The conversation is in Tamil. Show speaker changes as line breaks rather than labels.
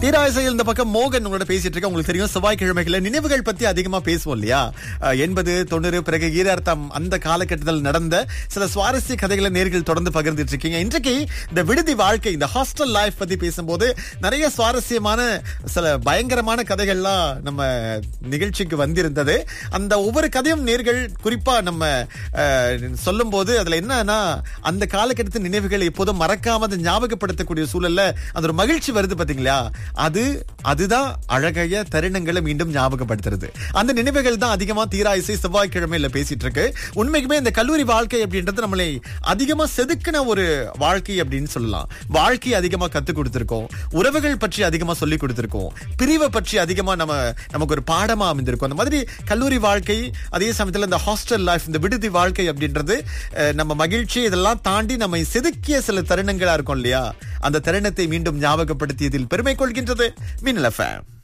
தீராசையில் இந்த பக்கம் மோகன் உங்களோட பேசிட்டு இருக்க உங்களுக்கு தெரியும் செவ்வாய்க்கிழமைகள்ல நினைவுகள் பத்தி அதிகமா பேசுவோம் இல்லையா அஹ், எண்பது தொண்ணூறு பிறகு ஈரார்த்தம் அந்த காலகட்டத்தில் நடந்த சில சுவாரஸ்ய கதைகளை நேர்கள் தொடர்ந்து பகிர்ந்துட்டு இருக்கீங்க இன்றைக்கு இந்த விடுதி வாழ்க்கை இந்த ஹாஸ்டல் லைஃப் பத்தி பேசும்போது நிறைய சுவாரஸ்யமான சில பயங்கரமான கதைகள்லாம் நம்ம நிகழ்ச்சிக்கு வந்திருந்தது அந்த ஒவ்வொரு கதையும் நேர்கள் குறிப்பா நம்ம சொல்லும் போது அதுல என்னன்னா அந்த காலகட்டத்தின் நினைவுகள் எப்போதும் மறக்காம அதை ஞாபகப்படுத்தக்கூடிய சூழல்ல அந்த ஒரு மகிழ்ச்சி வருது பாத்தீங்களா அது அதுதான் அழகைய தருணங்களை மீண்டும் ஞாபகப்படுத்துறது அந்த நினைவுகள் தான் அதிகமா தீரா இசை செவ்வாய்க்கிழமையில பேசிட்டு இருக்கு உண்மைக்குமே இந்த கல்லூரி வாழ்க்கை அப்படின்றது நம்மளை அதிகமா செதுக்கின ஒரு வாழ்க்கை அப்படின்னு சொல்லலாம் வாழ்க்கை அதிகமா கத்து கொடுத்திருக்கோம் உறவுகள் பற்றி அதிகமா சொல்லி கொடுத்திருக்கோம் பிரிவை பற்றி அதிகமா நம்ம நமக்கு ஒரு பாடமா அமைந்திருக்கும் அந்த மாதிரி கல்லூரி வாழ்க்கை அதே சமயத்துல இந்த ஹாஸ்டல் லைஃப் இந்த விடுதி வாழ்க்கை அப்படின்றது அஹ், நம்ம மகிழ்ச்சி இதெல்லாம் தாண்டி நம்மை செதுக்கிய சில தருணங்களா இருக்கும் இல்லையா அந்த தருணத்தை மீண்டும் ஞாபகப்படுத்தியதில் பெருமை கொள்கின்றது மின்னல் எஃப்எம்